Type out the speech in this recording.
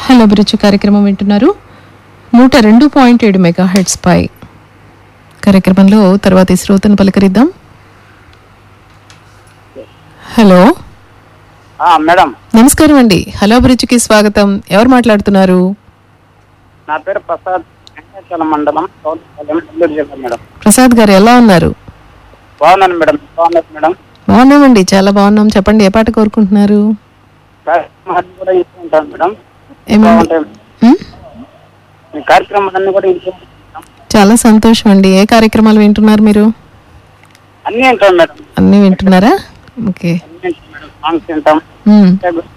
Hello అభిరుచి కార్యక్రమం వింటున్నారు నూట రెండు పాయింట్ ఏడు మెగా హెడ్స్ పై కార్యక్రమంలో తర్వాతి శ్రోతను పలకరిద్దాం హలో ఆ, మేడం నమస్కారం అండి హలో అభిరుచికి స్వాగతం ఎవరు మాట్లాడుతున్నారు నా పేరు ప్రసాద్ వెంకటాచలం మండలం కౌలపాలెం నెల్లూరు జిల్లా మేడం ప్రసాద్ గారు ఎలా ఉన్నారు బాగున్నాను మేడం బాగున్నారు మేడం బాగున్నామండి చాలా బాగున్నాం చెప్పండి ఏ పాట కోరుకుంటున్నారు కార్యక్రమాలన్నీ కూడా ఇంటూ ఉంటాను మేడం ఏమండి బాగుంటాయి ఉమ్? మీ కార్యక్రమాలన్నీ కూడా ఇంటూ ఉంటాను మేడం. చాలా సంతోషం అండి ఏ కార్యక్రమాలు వింటున్నారు మీరు అన్నీ వింటాం మేడం అన్నీ వింటున్నారా ఓకే అన్నీ వింటాం మేడం సాంగ్స్ వింటాం ఉమ్. ఇంకా